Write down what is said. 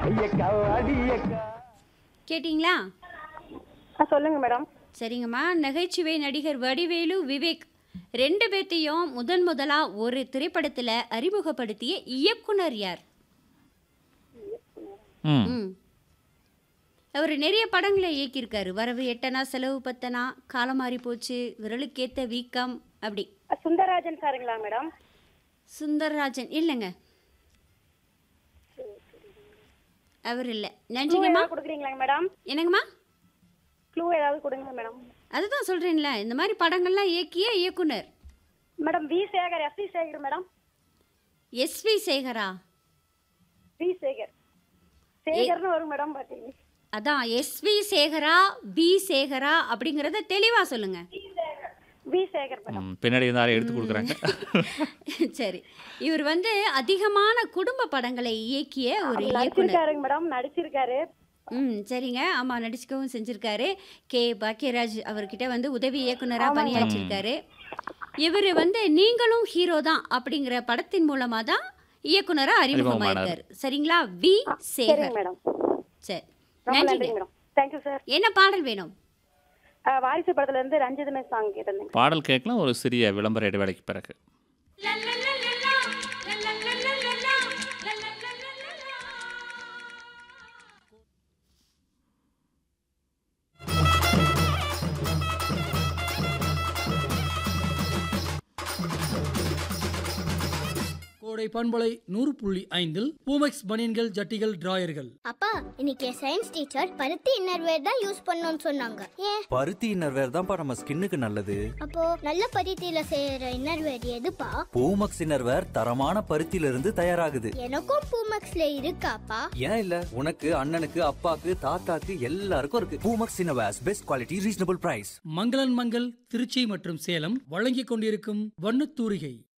ஐயக்கா அடியக்கா கேட்டிங்களா ஆ சொல்லுங்க மேடம் சரிங்கம்மா நகைச்சுவை நடிகர் வடிவேலு விவேக் ரெண்டு பேர்த்தையும் முதன் முதலா ஒரு திரைப்படத்துல அறிமுகப்படுத்திய இயக்குனர் யார் ம் ம் அவர் நிறைய படங்களை இயக்கியிருக்காரு வரவு எட்டனா செலவு பத்தனா காலம் மாறி போச்சு விரலுக்கேத்த வீக்கம் அப்படி ஆ, சுந்தரராஜன் சாருங்களா மேடம் சுந்தர்ராஜன் இல்லைங்க அவர் இல்லை க்ளூ நன்றிங்கம்மா ஏதாவது கொடுக்குறீங்களா மேடம் என்னங்கம்மா க்ளூ ஏதாவது கொடுங்க மேடம் அதுதான் சொல்கிறேன்ல இந்த மாதிரி படங்கள்லாம் இயக்கிய இயக்குனர் madam V Sekar S V Sekar madam S V சேகரா வி சேகர் சேகர்னு வரும் மேடம் பார்த்தீங்க அதான் எஸ்வி சேகரா வி சேகரா அப்படிங்கிறத தெளிவாக சொல்லுங்க வி சேகர் மேடம் ம், பின்னாடி இருந்து யாரும் எடுத்து கொடுக்குறாங்க சரி இவர் வந்து அதிகமான குடும்ப படங்களை இயக்கிய ஒரு இயக்குனர் நடிச்சிருக்காருங்க மேடம் நடிச்சிருக்காரு ம் சரிங்க ஆமாம் நடிச்சுக்கவும் செஞ்சுருக்காரு கே பாக்கியராஜ் அவர்கிட்ட வந்து உதவி இயக்குனராக பணியாற்றிருக்காரு இவர் வந்து நீங்களும் ஹீரோ தான் அப்படிங்கிற படத்தின் மூலமாக தான் இயக்குனராக அறிமுகமாயிருக்காரு சரிங்களா வி சரிங்க சேகர் மேடம் சரி ரொம்ப நன்றிங்க நன்றிங்க மேடம் தேங்க்யூ சார் என்ன பாடல் வேணும் வாரிசு படத்துல இருந்து ரஞ்சிதமே சாங் கேட்டிருந்தேங்க பாடல் கேட்கலாம் ஒரு சிறிய விளம்பர இடைவேளைக்கு பிறகு கோடை பண்பலை நூறு புள்ளி ஐந்தில் பூமெக்ஸ் பனியன்கள் ஜட்டிகள் டிராயர்கள் அப்பா இன்னைக்கு என் சயின்ஸ் டீச்சர் பருத்தி இன்னர்வேர் தான் யூஸ் பண்ணணும்னு சொன்னாங்க ஏன் பருத்தி இன்னர்வேர் தான்ப்பா நம்ம ஸ்கின்னுக்கு நல்லது அப்போ நல்ல பருத்தியில செய்யற இன்னர்வேர் எதுப்பா பூமக்ஸ் இன்னர்வேர் தரமான பருத்தியில இருந்து தயாராகுது எனக்கும் பூமெக்ஸ்ல இருக்காப்பா ஏன் இல்ல உனக்கு அண்ணனுக்கு அப்பாக்கு தாத்தாக்கு எல்லாருக்கும் இருக்கு Poomex innerwears best quality reasonable price மங்களன் மங்கள் திருச்சி மற்றும் சேலம் வழங்கிக் கொண்டிருக்கும் வண்ணத்தூரிகை